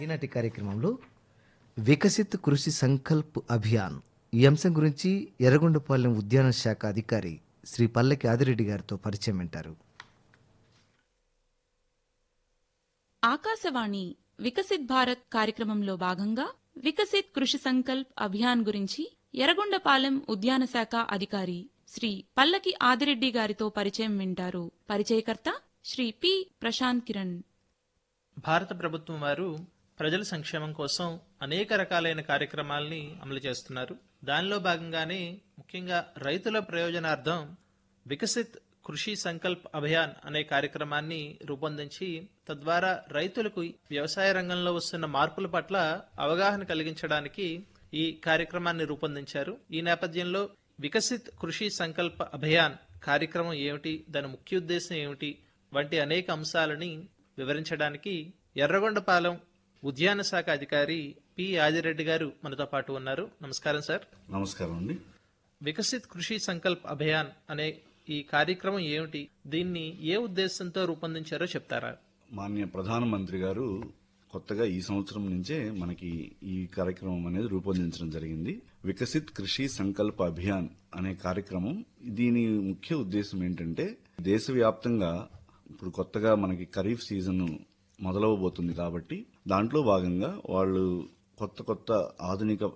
ఈనాటి కార్యక్రమంలో వికసిత్ కృషి సంకల్ప్ అభియాన్ ఈ అంశం గురించి ఎర్రగొండపాలెం ఉద్యాన శాఖ అధికారి శ్రీ పల్లకి ఆదిరెడ్డి గారితో పరిచయం వింటారు ఆకాశవాణి వికసిత్ భారత్ కార్యక్రమంలో భాగంగా వికసిత్ కృషి సంకల్ప్ అభియాన్ గురించి ఎర్రగొండపాలెం ఉద్యాన శాఖ అధికారి శ్రీ పల్లకి ఆదిరెడ్డి గారితో పరిచయం వింటారు పరిచయకర్త శ్రీ పి ప్రశాంత్ కిరణ్ భారత ప్రభుత్వం వారు ప్రజల సంక్షేమం కోసం అనేక రకాలైన కార్యక్రమాల్ని అమలు చేస్తున్నారు దానిలో భాగంగానే ముఖ్యంగా రైతుల ప్రయోజనార్థం వికసిత్ కృషి సంకల్ప్ అభియాన్ అనే కార్యక్రమాన్ని రూపొందించి తద్వారా రైతులకు వ్యవసాయ రంగంలో వస్తున్న మార్పుల పట్ల అవగాహన కలిగించడానికి ఈ కార్యక్రమాన్ని రూపొందించారు ఈ నేపథ్యంలో వికసిత్ కృషి సంకల్ప అభియాన్ కార్యక్రమం ఏమిటి దాని ముఖ్య ఉద్దేశం ఏమిటి వంటి అనేక అంశాలని వివరించడానికి ఎర్రగొండపాలెం ఉద్యాన శాఖ అధికారి పి ఆదిరెడ్డి గారు మనతో పాటు ఉన్నారు నమస్కారం సార్ నమస్కారం అండి వికసిత్ కృషి సంకల్ప్ అభియాన్ అనే ఈ కార్యక్రమం ఏమిటి దీన్ని ఏ ఉద్దేశంతో రూపొందించారో చెప్తారా మాన్య ప్రధానమంత్రి గారు కొత్తగా ఈ సంవత్సరం నుంచే మనకి ఈ కార్యక్రమం అనేది రూపొందించడం జరిగింది వికసిత్ కృషి సంకల్ప అభియాన్ అనే కార్యక్రమం దీని ముఖ్య ఉద్దేశం ఏంటంటే దేశవ్యాప్తంగా ఇప్పుడు కొత్తగా మనకి ఖరీఫ్ సీజన్ మొదలవబోతుంది కాబట్టి దాంట్లో భాగంగా వాళ్ళు కొత్త కొత్త ఆధునిక